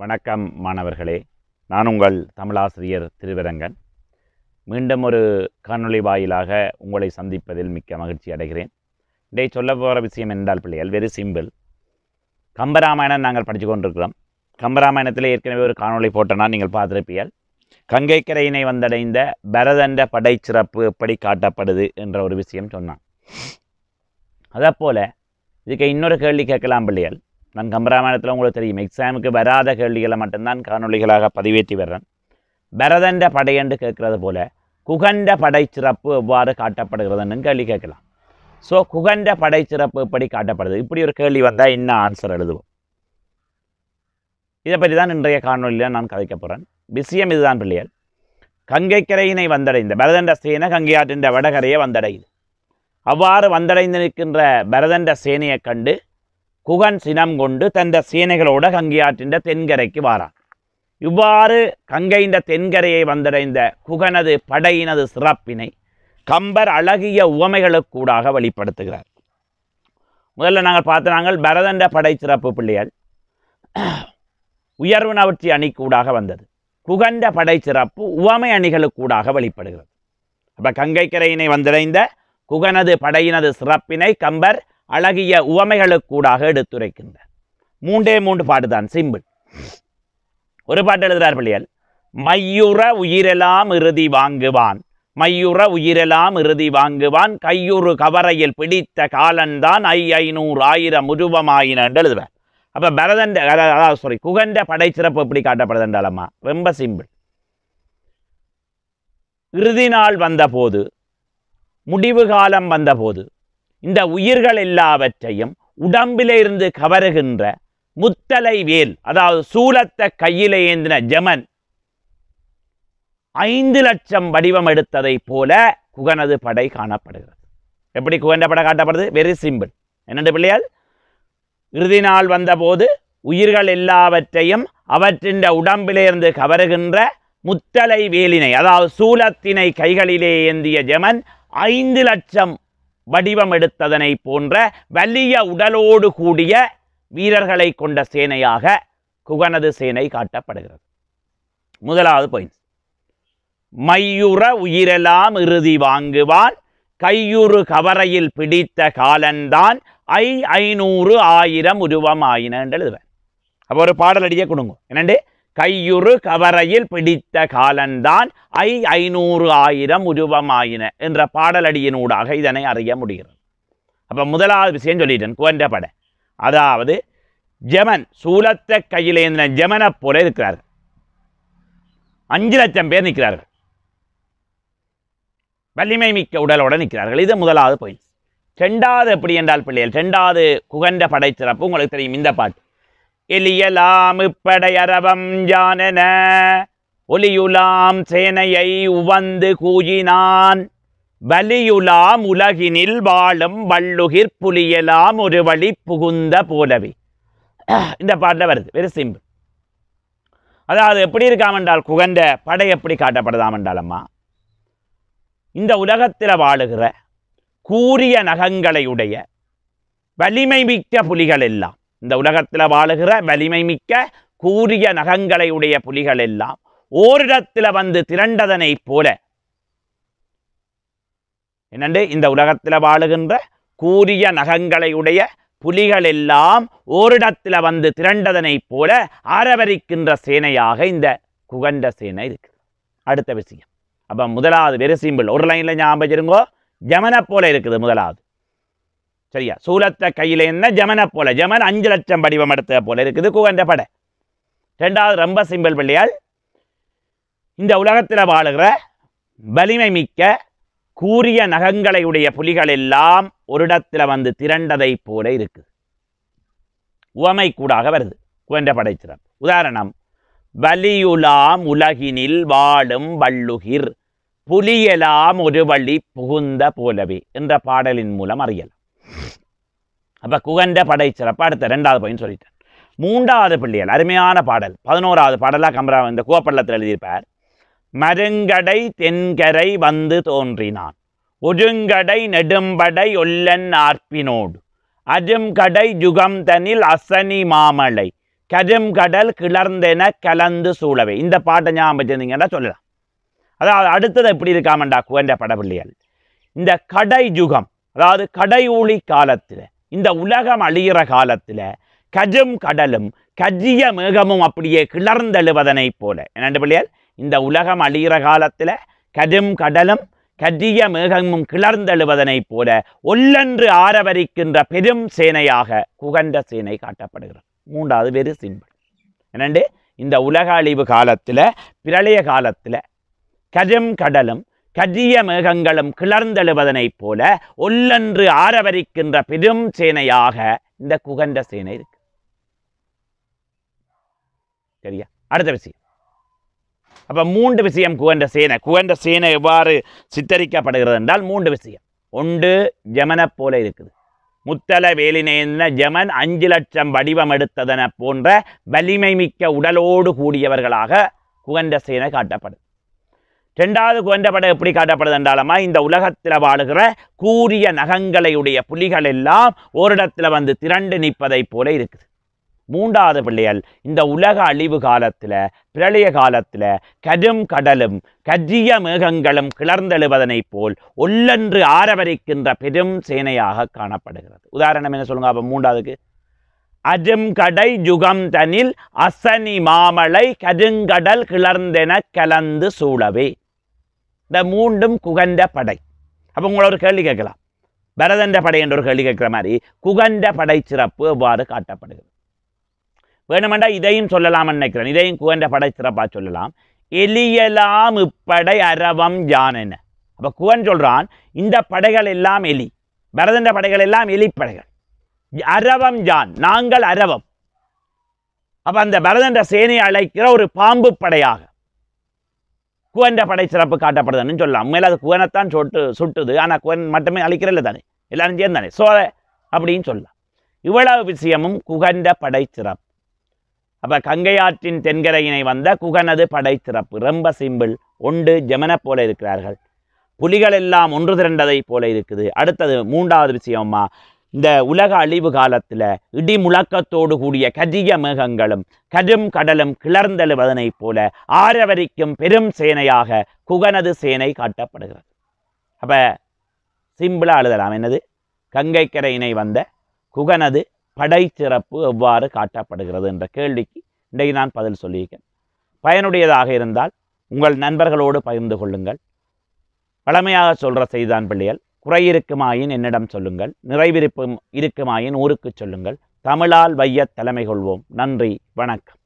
வணக்கம் மாணவர்களே நான் உங்கள் தமிழாசிரியர் திருவரங்கன் மீண்டும் ஒரு காணொளி வாயிலாக உங்களை சந்திப்பதில் மிக்க மகிழ்ச்சி அடைகிறேன் இதை சொல்ல போகிற விஷயம் என்றால் பிள்ளைகள் வெரி சிம்பிள் கம்பராமாயணம் நாங்கள் படித்து கொண்டிருக்கிறோம் கம்பராமாயணத்தில் ஏற்கனவே ஒரு காணொளி போட்டனா நீங்கள் பார்த்திருப்பீர்கள் கங்கைக்கரையினை வந்தடைந்த பரதண்ட படைச்சிறப்பு எப்படி காட்டப்படுது என்ற ஒரு விஷயம் சொன்னான் அதேபோல் இதுக்கு இன்னொரு கேள்வி கேட்கலாம் பிள்ளைகள் நான் கம்பராமாயணத்தில் உங்களுக்கு தெரியும் எக்ஸாமுக்கு வராத கேள்விகளை மட்டும்தான் காணொளிகளாக பதிவேற்றி வர்றேன் பரதண்ட படையண்டு கேட்கறது போல குகண்ட படைச்சிறப்பு எவ்வாறு காட்டப்படுகிறதுன்னு கேள்வி கேட்கலாம் ஸோ குகண்ட படைச்சிறப்பு எப்படி காட்டப்படுது இப்படி ஒரு கேள்வி வந்தால் என்ன ஆன்சர் எழுதுவோம் இதை பற்றி தான் இன்றைய காணொலியில் நான் கதைக்க போகிறேன் விஷயம் இதுதான் பிள்ளைகள் கங்கைக்கரையினை வந்தடைந்த பரதண்ட சேனை கங்கை ஆற்றின் வடகரையை வந்தடையுது அவ்வாறு வந்தடைந்து நிற்கின்ற பரதண்ட சேனையைக் கண்டு குகன் சினம் கொண்டு தந்த சேனைகளோட கங்கை ஆற்றின் தென்கரைக்கு வாரான் இவ்வாறு கங்கையின் தென்கரையை வந்தடைந்த குகனது படையினது சிறப்பினை கம்பர் அழகிய உவமைகளுக்கூடாக வெளிப்படுத்துகிறார் முதல்ல நாங்கள் பார்த்த நாங்கள் பரதண்ட படை சிறப்பு பிள்ளைகள் உயர்வு நவர்ச்சி அணிக்கூடாக வந்தது குகண்ட படை சிறப்பு உவமை அணிகளுக்கூடாக வெளிப்படுகிறது அப்போ கங்கைக்கரையினை வந்தடைந்த குகனது படையினது சிறப்பினை கம்பர் அழகிய உவமைகளுக்கூடாக எடுத்துரைக்கின்றார் மூன்றே மூன்று பாட்டு தான் சிம்பிள் ஒரு பாட்டு எழுதுகிறார் பிள்ளைகள் மையுற உயிரெல்லாம் இறுதி வாங்குவான் மையுற உயிரெல்லாம் இறுதி வாங்குவான் கையுறு கவரையில் பிடித்த காலன்தான் ஐ ஐநூறு ஆயிரம் உருவமாயின என்று எழுதுவார் அப்போ பரதண்ட அதாவது சாரி குகண்ட படைச்சிறப்பு எப்படி காட்டப்படுதுன்றாலம்மா ரொம்ப சிம்பிள் இறுதி நாள் வந்தபோது முடிவு காலம் வந்தபோது இந்த உயிர்கள் எல்லாவற்றையும் உடம்பிலே இருந்து கவருகின்ற முத்தலை வேல் அதாவது சூலத்தை கையிலே ஏந்தின ஜமன் ஐந்து லட்சம் வடிவம் எடுத்ததை போல குகனது படை காணப்படுகிறது எப்படி குகண்ட படை காட்டப்படுது வெரி சிம்பிள் என்னென்று பிள்ளையால் இறுதி நாள் வந்தபோது உயிர்கள் எல்லாவற்றையும் அவற்றின் உடம்பிலிருந்து கவருகின்ற முத்தலை வேலினை அதாவது சூலத்தினை கைகளிலே ஏந்திய ஜமன் ஐந்து லட்சம் வடிவம் எடுத்ததனை போன்ற வலிய உடலோடு கூடிய வீரர்களை கொண்ட சேனையாக குகனது சேனை காட்டப்படுகிறது முதலாவது பாயிண்ட் மையுற உயிரெல்லாம் இறுதி வாங்குவான் கையுறு கவரையில் பிடித்த காலன்தான் ஐ ஐநூறு ஆயிரம் உருவம் ஆயின என்று எழுதுவேன் அப்போ ஒரு பாடல் அடியே கொடுங்க என்னண்டு கையுறு கவரையில் பிடித்த காலன்தான் ஐ ஐநூறு ஆயிரம் உருவமாயின என்ற பாடலடியினூடாக இதனை அறிய முடிகிறது அப்போ முதலாவது விஷயம் சொல்லிட்டேன் குவன்ற படை அதாவது ஜெமன் சூலத்தை கையில் ஏந்தின ஜெமனை போல இருக்கிறார்கள் அஞ்சு லட்சம் பேர் நிற்கிறார்கள் வலிமை மிக்க உடலோட நிற்கிறார்கள் இது முதலாவது பாயிண்ட் ரெண்டாவது எப்படி என்றால் பிள்ளைகள் ரெண்டாவது குகண்ட படை சிறப்பு உங்களுக்கு தெரியும் இந்த பாட்டு எலியலாம் இப்படையரவம் ஜானன ஒலியுலாம் சேனையை உவந்து கூயினான் வலியுலாம் உலகினில் வாழும் வள்ளுகிர் புலியலாம் ஒரு வழி புகுந்த போலவே இந்த பாட்டில் வருது வெரி சிம்பிள் அதாவது எப்படி இருக்காம் என்றால் குகண்ட படை எப்படி காட்டப்படுதாம் என்றாலம்மா இந்த உலகத்தில் வாழுகிற கூரிய நகங்களை உடைய வலிமை மிக்க புலிகள் எல்லாம் இந்த உலகத்தில் வாழுகிற வலிமை மிக்க கூரிய நகங்களை உடைய புலிகள் எல்லாம் ஓரிடத்தில் வந்து திரண்டதனைப் போல என்னண்டு இந்த உலகத்தில் வாழுகின்ற கூரிய நகங்களை உடைய புலிகள் எல்லாம் ஓரிடத்தில் வந்து திரண்டதனைப் போல ஆரவரிக்கின்ற சேனையாக இந்த குகண்ட சேனை இருக்குது அடுத்த விஷயம் அப்போ முதலாவது வெரி சிம்பிள் ஒரு லைனில் ஞாபகம் வச்சிருங்கோ ஜமனை போல இருக்குது முதலாவது சரியா சூலத்தை கையில் என்ன ஜமனை போல ஜமன் அஞ்சு லட்சம் வடிவம் எடுத்த போல இருக்குது குகண்ட படை ரெண்டாவது ரொம்ப சிம்பிள் பிள்ளையால் இந்த உலகத்தில் வாழுகிற வலிமை மிக்க கூரிய நகங்களை உடைய புலிகள் எல்லாம் ஒரு இடத்துல வந்து திரண்டதை போல இருக்குது உவமை கூடாக வருது குகண்ட படைச்சிறப்பு உதாரணம் வலியுலாம் உலகினில் வாழும் வள்ளுகிர் புலியலாம் ஒரு வழி புகுந்த போலவே என்ற பாடலின் மூலம் அறியலாம் அப்ப குகண்ட படை சிறப்பு அடுத்த ரெண்டாவது பாயிண்ட் சொல்லிட்டேன் மூன்றாவது பிள்ளைகள் அருமையான பாடல் பதினோராவது பாடலாக கம்பரா இந்த குவப்பள்ளத்தில் எழுதியிருப்பார் மருங்கடை தென்கரை வந்து தோன்றினான் ஒருங்கடை நெடும்படை ஒல்லன் ஆர்ப்பினோடு அருங்கடை யுகம் தனில் அசனி மாமலை கஜம் கடல் கிளர்ந்தென கலந்து சூழவே இந்த பாட்டை ஞாபகம் வச்சிருந்தீங்கன்னா சொல்லலாம் அதாவது அடுத்தது எப்படி இருக்காமண்டா குவன்ற படப்பிள்ளைகள் இந்த கடை யுகம் அதாவது கடை ஊழி காலத்தில் இந்த உலகம் அழியிற காலத்தில் கஜம் கடலும் கஜிய மேகமும் அப்படியே கிளர்ந்தெழுவதனைப் போல என்னண்டு பிள்ளைகள் இந்த உலகம் அழியிற காலத்தில் கஜம் கடலும் கஜிய மேகமும் கிளர்ந்தெழுவதனைப் போல ஒல்லென்று ஆரவரிக்கின்ற பெரும் சேனையாக குகண்ட சேனை காட்டப்படுகிறது மூன்றாவது வெறு சிம்பிள் என்னண்டு இந்த உலக அழிவு காலத்தில் பிரளய காலத்தில் கஜம் கடலும் கஜிய மேகங்களும் கிளர்ந்தெழுவதனைப் போல ஒல்லென்று ஆரவரிக்கின்ற பெரும் சேனையாக இந்த குகண்ட சேனை இருக்கு சரியா அடுத்த விஷயம் அப்ப மூன்று விஷயம் குகண்ட சேனை குகண்ட சேனை எவ்வாறு சித்தரிக்கப்படுகிறது என்றால் மூன்று விஷயம் ஒன்று ஜமனைப் போல இருக்குது முத்தல வேலினேன ஜமன் அஞ்சு லட்சம் வடிவம் எடுத்ததன போன்ற வலிமை மிக்க உடலோடு கூடியவர்களாக குகண்ட சேனை காட்டப்படுது ரெண்டாவது குகண்ட படம் எப்படி காட்டப்படுது என்றாலுமா இந்த உலகத்தில் வாழுகிற கூரிய நகங்களையுடைய புலிகள் எல்லாம் ஓரிடத்துல வந்து திரண்டு நிற்பதைப் போல இருக்குது மூன்றாவது பிள்ளைகள் இந்த உலக அழிவு காலத்தில் பிரளய காலத்தில் கடும் கடலும் கஜிய மேகங்களும் கிளர்ந்தெழுவதனைப் போல் ஒல்லென்று ஆரவரிக்கின்ற பெரும் சேனையாக காணப்படுகிறது உதாரணம் என்ன சொல்லுங்க அப்போ மூன்றாவதுக்கு அஜம் கடை ஜுகம் தனில் அசனி மாமலை கருங்கடல் கிளர்ந்தென கலந்து சூழவே இந்த மூண்டும் குகண்ட படை அப்போ உங்களை ஒரு கேள்வி கேட்கலாம் பரதண்ட படை என்ற ஒரு கேள்வி கேட்குற மாதிரி குகண்ட படை சிறப்பு எவ்வாறு காட்டப்படுகிறது வேணுமெண்டா இதையும் சொல்லலாம்னு நினைக்கிறேன் இதையும் குகண்ட படை சிறப்பாக சொல்லலாம் எலியலாம் இப்படை அரவம் யானென அப்போ குகன் சொல்றான் இந்த படைகள் எல்லாம் எலி பரதண்ட படைகள் எல்லாம் எலி படைகள் அரவம் ஜான் நாங்கள் அரவம் அப்ப அந்த பரதண்ட சேனையை அழைக்கிற ஒரு பாம்பு படையாக குவன்ற படை சிறப்பு காட்டப்படுதுன்னு சொல்லலாம் உண்மையில அது குவனைத்தான் சொட்டு சுட்டுது ஆனா குவன் மட்டுமே அழிக்கிறல்ல தானே எல்லாரும் சேர்ந்து தானே சோ அப்படின்னு சொல்லலாம் இவ்வளவு விஷயமும் குகண்ட படை சிறப்பு அப்ப கங்கையாற்றின் தென்கரையினை வந்த குகனது படை சிறப்பு ரொம்ப சிம்பிள் ஒன்று ஜமன போல இருக்கிறார்கள் புலிகள் எல்லாம் ஒன்று திரண்டதை போல இருக்குது அடுத்தது மூன்றாவது விஷயமா இந்த உலக அழிவு காலத்தில் இடி முழக்கத்தோடு கூடிய கஜிய மேகங்களும் கடும் கடலும் கிளர்ந்தெழுவதனைப் போல ஆரவரிக்கும் பெரும் சேனையாக குகனது சேனை காட்டப்படுகிறது அப்ப சிம்பிளா எழுதலாம் என்னது கங்கைக்கரையினை வந்த குகனது படை சிறப்பு எவ்வாறு காட்டப்படுகிறது என்ற கேள்விக்கு இன்றைக்கு நான் பதில் சொல்லியிருக்கேன் பயனுடையதாக இருந்தால் உங்கள் நண்பர்களோடு பகிர்ந்து கொள்ளுங்கள் பழமையாக சொல்கிற செய்தான் பிள்ளைகள் குறை இருக்குமாயின் என்னிடம் சொல்லுங்கள் நிறைவிருப்பும் இருக்குமாயின் ஊருக்கு சொல்லுங்கள் தமிழால் வையத் தலைமை கொள்வோம் நன்றி வணக்கம்